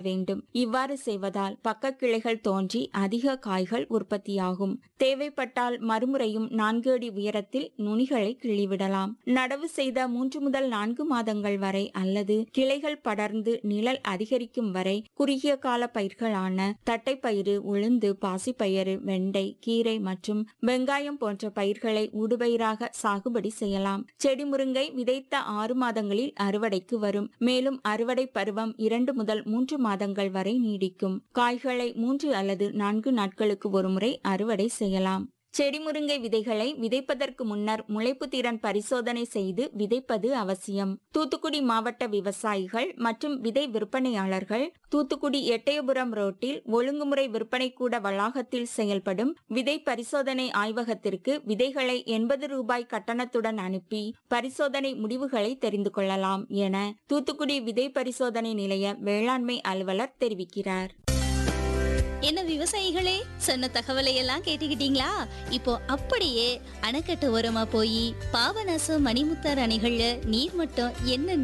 வேண்டும் இவ்வாறு செய்வதால் பக்க கிளைகள் தோன்றி அதிக காய்கள் உற்பத்தியாகும் தேவைப்பட்டால் மறுமுறையும் நான்கு அடி உயரத்தில் நுனிகளை கிள்ளிவிடலாம் நடவு செய்த மூன்று முதல் நான்கு மாதங்கள் வரை அல்லது கிளைகள் படர்ந்து நிழல் அதிகரிக்கும் வரை குறுகிய கால பயிர்களான தட்டைப்பயிறு உளுந்து பாசிப்பயிறு வெண்டை கீரை மற்றும் வெங்காயம் போன்ற பயிர்களை ஊடுபயிராக சாகுபடி செய்யலாம் செடி முருங்கை விதைத்த ஆறு மாதங்களில் அறுவடைக்கு வரும் மேலும் அறுவடை பருவம் இரண்டு முதல் மூன்று மாதங்கள் வரை நீடிக்கும் காய்களை மூன்று அல்லது நான்கு நாட்களுக்கு ஒருமுறை அறுவடை செய்யலாம் செடி முருங்கை விதைகளை விதைப்பதற்கு முன்னர் முளைப்பு திறன் பரிசோதனை செய்து விதைப்பது அவசியம் தூத்துக்குடி மாவட்ட விவசாயிகள் மற்றும் விதை விற்பனையாளர்கள் தூத்துக்குடி எட்டயபுரம் ரோட்டில் ஒழுங்குமுறை விற்பனை கூட வளாகத்தில் செயல்படும் விதை பரிசோதனை ஆய்வகத்திற்கு விதைகளை எண்பது ரூபாய் கட்டணத்துடன் அனுப்பி பரிசோதனை முடிவுகளை தெரிந்து கொள்ளலாம் என தூத்துக்குடி விதை பரிசோதனை நிலைய வேளாண்மை அலுவலர் தெரிவிக்கிறார் என்ன விவசாயிகளே சொன்ன தகவலை எல்லாம் கேட்டுக்கிட்டீங்களா இப்போ அப்படியே அணைக்கட்டு ஓரமா போய் பாபநாசம் மணிமுத்தார் அணைகள்ல நீர் மட்டம் என்னன்னு